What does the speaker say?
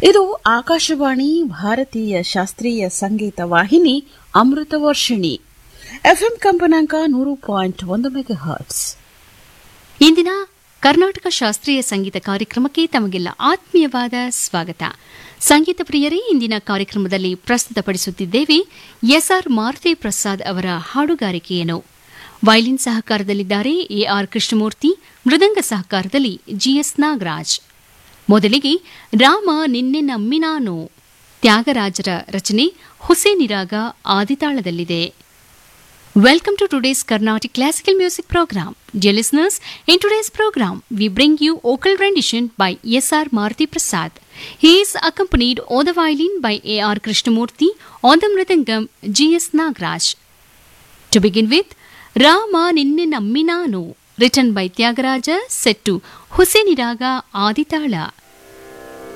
ಇದು ಆಕಾಶವಾಣಿ ಭಾರತೀಯ ಶಾಸ್ತ್ರೀಯ ಸಂಗೀತ ವಾಹಿನಿ ಅಮೃತ ವರ್ಷಿಣಿ ಎಫ್ಎಂ ಕಂಪನಾಂಕ ನೂರು ಪಾಯಿಂಟ್ ಒಂದು ಮೆಗಾ ಹರ್ಟ್ಸ್ ಇಂದಿನ ಕರ್ನಾಟಕ ಶಾಸ್ತ್ರೀಯ ಸಂಗೀತ ಕಾರ್ಯಕ್ರಮಕ್ಕೆ ತಮಗೆಲ್ಲ ಆತ್ಮೀಯವಾದ ಸ್ವಾಗತ ಸಂಗೀತ ಪ್ರಿಯರೇ ಇಂದಿನ ಕಾರ್ಯಕ್ರಮದಲ್ಲಿ ಪ್ರಸ್ತುತಪಡಿಸುತ್ತಿದ್ದೇವೆ ಎಸ್ಆರ್ ಮಾರುತಿ ಪ್ರಸಾದ್ ಅವರ ಹಾಡುಗಾರಿಕೆಯನ್ನು ವೈಲಿನ್ ಸಹಕಾರದಲ್ಲಿದ್ದಾರೆ ಎಆರ್ ಕೃಷ್ಣಮೂರ್ತಿ ಮೃದಂಗ ಸಹಕಾರದಲ್ಲಿ ಜಿಎಸ್ ನಾಗರಾಜ್ ಮೊದಲಿಗೆ ರಾಮ ನಿನ್ನೆ ನಮ್ಮಿ ನಾನು ತ್ಯಾಗರಾಜರ ರಚನೆ ಹುಸೇನಿರಾಗ ಆದಿತಾಳದಲ್ಲಿದೆ Welcome to today's Carnatic Classical Music Program. Dear listeners, in today's program, we bring you vocal rendition by S.R. Maruti Prasad. He is accompanied on the violin by A.R. Krishnamurti, on the mridangam G.S. Nagraj. To begin with, Rama Ninne Namminanu, written by Tyagaraja, set to Husaini Raga Aditala.